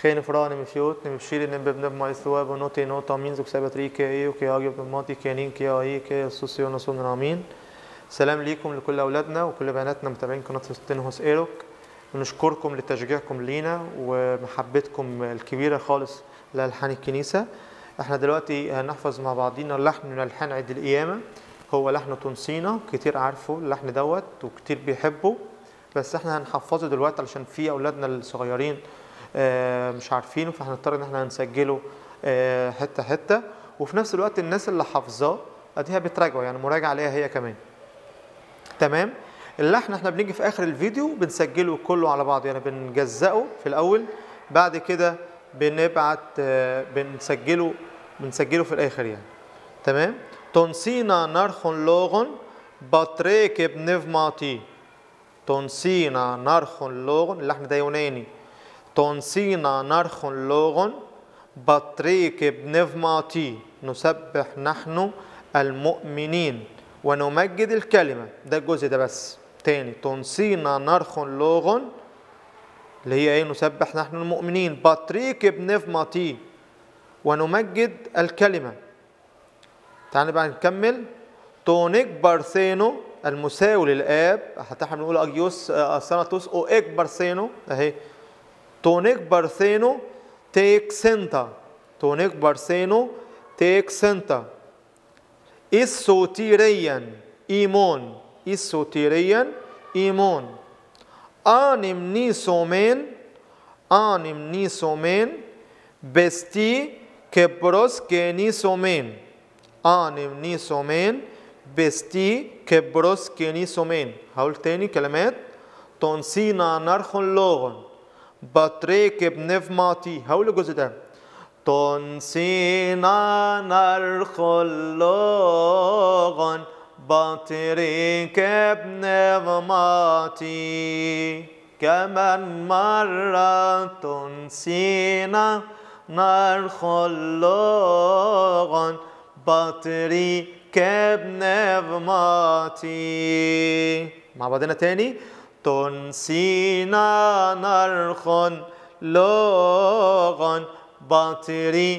geen vrouw nem fiot nem shiri nem bebne mais tua bonote no tamin zuk sabatri ke ايه وكي اجي بماتي كانين كي اي كي سوسيون سون رامين سلام ليكم لكل اولادنا وكل بناتنا متابعين قناه تنهوس ايروك ونشكركم لتشجيعكم لينا ومحبتكم الكبيره خالص لالحان الكنيسه احنا دلوقتي هنحفظ مع بعضينا لحن من الحان عيد القيامه هو لحن تونسينا كتير عارفه اللحن دوت وكتير بيحبه بس احنا هنحفظه دلوقتي علشان في اولادنا الصغيرين آه، مش عارفينه فهنضطر ان احنا هنسجله آه، حته حته وفي نفس الوقت الناس اللي حافظاه اديها بتراجعه يعني مراجعه عليها هي كمان تمام اللحن احنا بنيجي في اخر الفيديو بنسجله كله على بعضه يعني بنجزأه في الاول بعد كده بنبعت آه، بنسجله بنسجله في الاخر يعني تمام تونسينا نرخن لوغن بطريك بنفماتي تونسينا نرخن لوغن اللحن ده يوناني تونسينا نرخن لوغن بطريك بنفماتي نسبح نحن المؤمنين ونمجد الكلمة ده الجزء ده بس تاني تونسينا نرخن لوغن اللي هي ايه نسبح نحن المؤمنين بطريك بنفماتي ونمجد الكلمة تعالى بقى نكمل تونيك بارثينو المساوي للآب حتى احنا بنقول أجيوس أساناتوس أو إك بارثينو أهي تونيك بارثينو تيك سنتا تونيك بارثينو تيك سنتا إسوتيريا إيمون إسوتيريا إيمون آنم نيسومين آنم نيسومين بستي كبروس كنيسومين آنم نيسومين بستي كبروس كنيسومين هقول تاني كلمات تونسينا نرخن لوغن بطريك بنفماتي هقول الجزء ده تونسينا نرخن لوغن بطريك بنفماتي كمان مرة تونسينا نرخن لوغن بطريق بنفماتي مع بعضنا تاني تنسينا نرخن لغن بطريق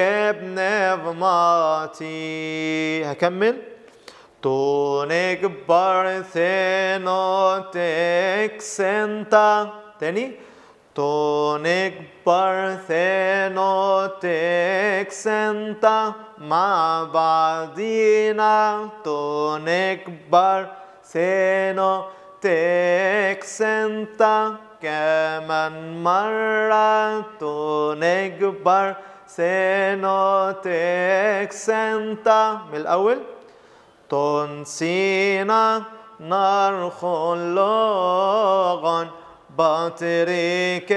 بنفماتي هكمل تونك بارثينو تكسنتا تاني تونك بارثينو تكسنتا مع بعضينا تونك بارثينو تكسنتا كمان مرة تونك بارثينو تكسنتا من الأول تنسينا نرخن لغن بطريك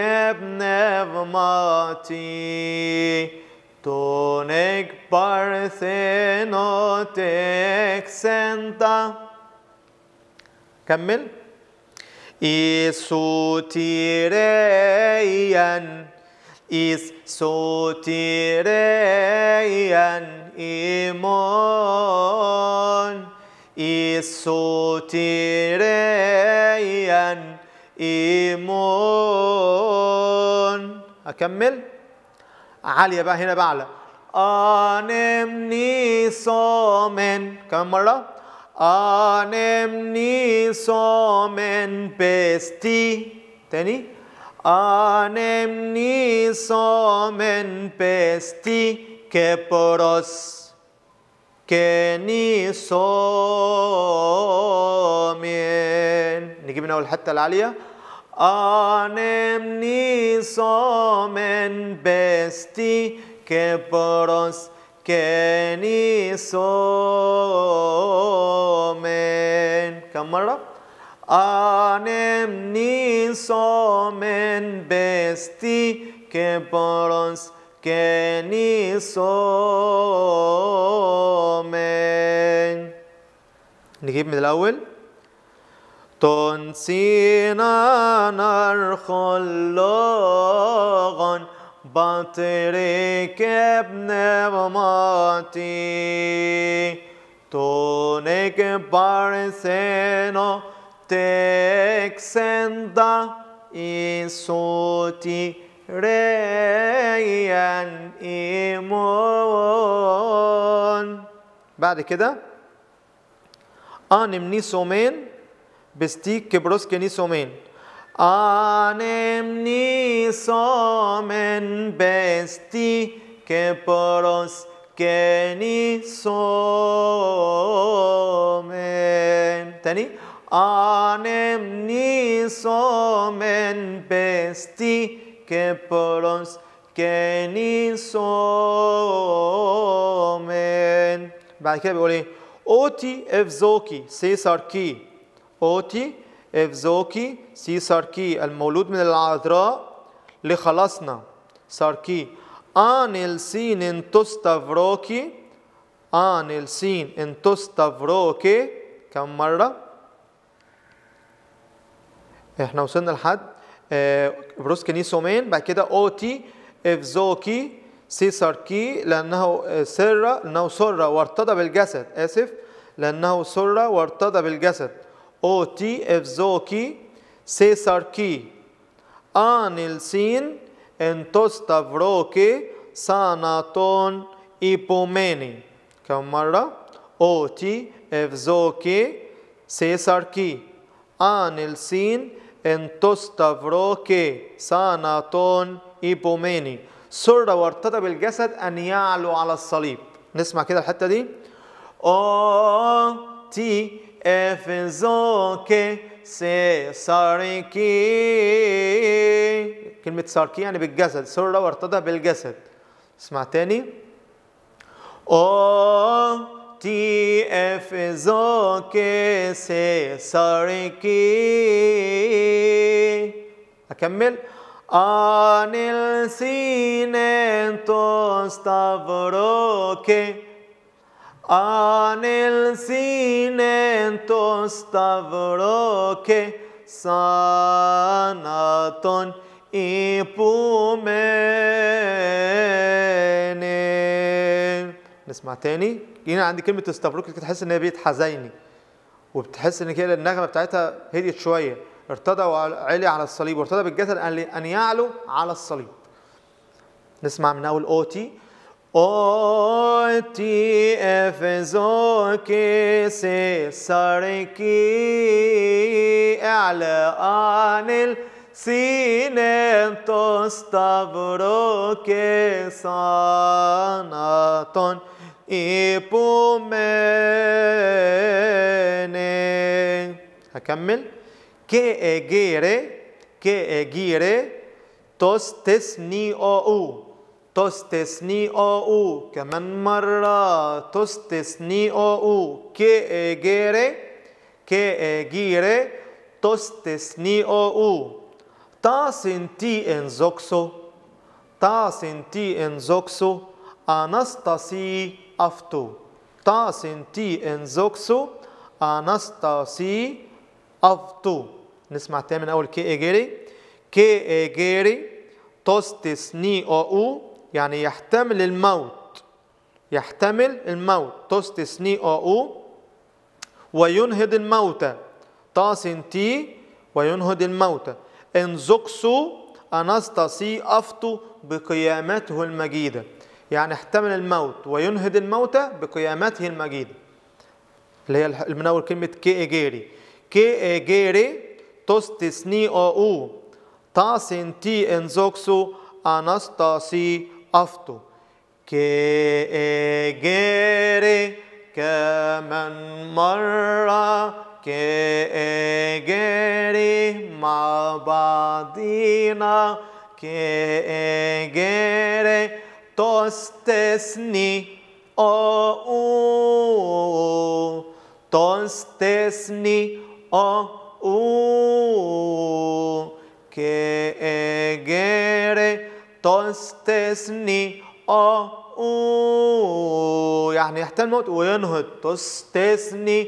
بنفماتي تونك بارثينو تكسنتا كمل إيسوتيريان إس سوتيريان إيمون إيسوتيريان إيمون أكمل عالية بقى هنا بعلى أنمني صومن كم مرة أنمني صومن بستي تاني أنمني صومن بستي كبروس كني صومن نجيب من أول حتة العالية أنمني صومن بستي كبروس كني صومن كم مرة؟ أنمني صومن بستي كبروس كني صومن نجيب من الأول تنسينا نرخل لغن بطريك ابن مماتي تونك بارسينو تكسندا إيسوتي ريان إيمون بعد كده آنم نيسومين بستيك كبروس كنيسومين آنم نيسومين بستي كبروس كنيسومين تاني آنم نيسومين بستي كبروس كنيسومين بعد كده بيقول ايه اوتي افزوكي سيساركي اوتي افزوكي سيساركي المولود من العذراء لخلصنا ساركي آن السين انتستفروكي آن السين انتستفروكي كم مرة؟ احنا وصلنا لحد آه، بروس كنيسومين بعد كده اوتي افزوكي سيساركي لانه آه، سر لانه سر وارتضى بالجسد اسف لانه سر وارتضى بالجسد اوتي افزوكي سيساركي آن السين انتوستافروكي ساناتون إيبوميني كم مرة؟ أوتي إفزوكي سيساركي آن السين انتوستافروكي ساناتون إيبوميني سر وارتضى بالجسد أن يعلو على الصليب نسمع كده الحتة دي أوتي إفزوكي سيساركي كلمة ساركي يعني بالجسد سر وارتضى بالجسد اسمع تاني او تي اف زوكي سيساركي اكمل ان السيننتو ستافروكي ان السيننتو ستافروكي ساناتون إيبوميني نسمع تاني هنا عندي كلمة استفروك كده تحس ان هي بيت حزيني وبتحس ان كده النغمة بتاعتها هديت شوية ارتضى وعلي على الصليب وارتضى بالجسد أن- ان يعلو على الصليب نسمع من اول اوتي اوتي افزوكي سيساركي اعلى عن السينم ستافروكي ساناتون ايبوميني هكمل كي اجيري كي اجيري توستسني او توستسني او كمان مرة توستسني او كي اجيري كي اجيري توستسني او تا سنتي انزوكسو تا سنتي انزوكسو انستاسي افتو تا سنتي انزوكسو انستاسي افتو نسمع تاني من اول كي ايجيري كي ايجيري توستس ني او يعني يحتمل الموت يحتمل الموت توستس ني او وينهض الموتى تاسنتي وينهض الموتى انزوكسو انستاسي افتو بقيامته المجيده يعني احتمل الموت وينهض الموتى بقيامته المجيده اللي هي الح- من اول كلمه كي ايجيري كي ايجيري توستسني او تاسنتي انزوكسو انستاسي افتو كي ايجيري كمان مرة كي ايجيري مع بعضينا كي ايجيري توستسني او توستسني او que egere تستثني أو يعني يحتمل الموت وينهض تستثني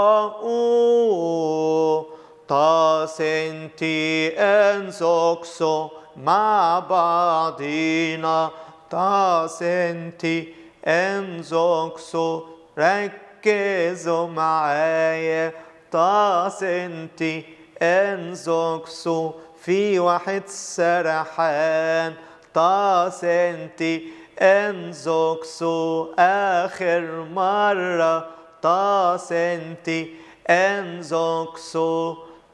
أو تاسنتي انزوكسو مع بعضينا تاسنتي انزوكسو ركزوا معايا تاسنتي انزوكسو في واحد سرحان طاسنتي انزوكسو آخر مرة طاسنتي انزوكسو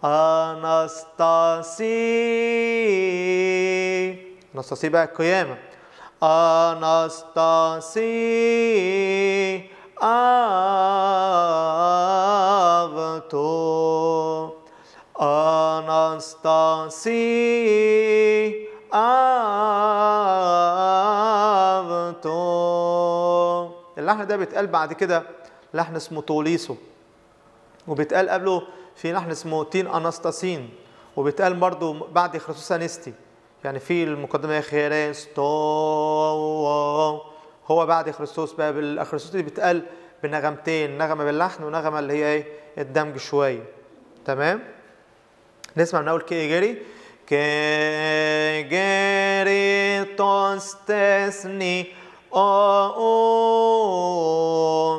أنستاسي أنستاسي بقى القيامة أنستاسي أغتو أنستاسي أغتو اللحن ده بيتقال بعد كده لحن اسمه توليسو وبيتقال قبله في لحن اسمه تين أنستاسين وبيتقال برضه بعد خريستوس أنستي يعني في المقدمة خريستو هو بعد خريستوس بقى بالخريستوس دي بيتقال بنغمتين نغمة باللحن ونغمة اللي هي ايه الدمج شوية تمام نسمع من أول كي جري كي جري توستسني او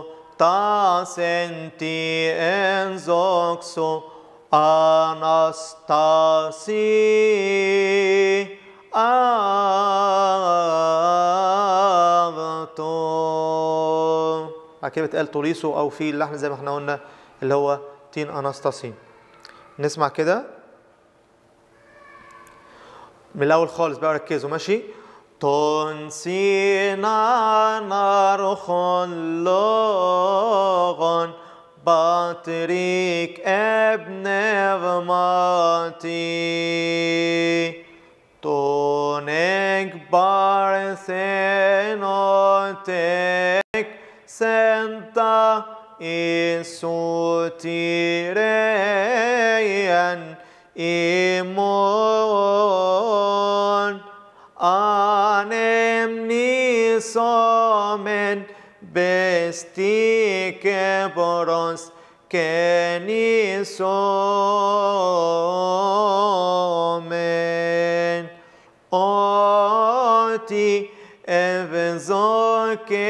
تاسنتي انزوكسو أنستاسي أغتو بعد كده بتقال توريسو أو في اللحن زي ما احنا قلنا اللي هو تين أنستاسين نسمع كده من الأول خالص بقى ركزوا ماشي تنسينا نارخن لغن بطريق ابن غماتي تونك بارثينوتك سنتا إسوتيريان إيمون أنمني صامن بستيك بروس كني صومن أوتي افزوك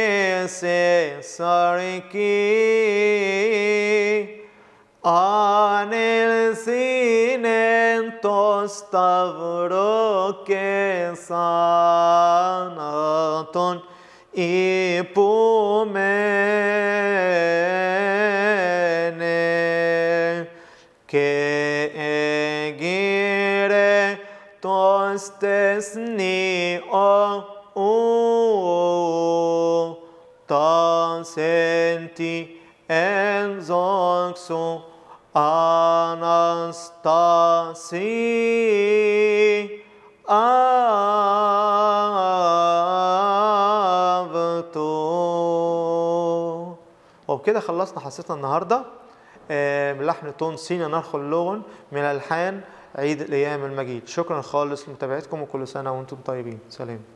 ساركي عن السنين تستغرق سنة إبومن كأجير تستثني أو تاسنتي انزوكسو أنستاسي أغتو وبكده خلصنا حصتنا النهارده آه، من لحن تون سينا نرخل اللغن من الحان عيد الايام المجيد شكرا خالص لمتابعتكم وكل سنه وانتم طيبين سلام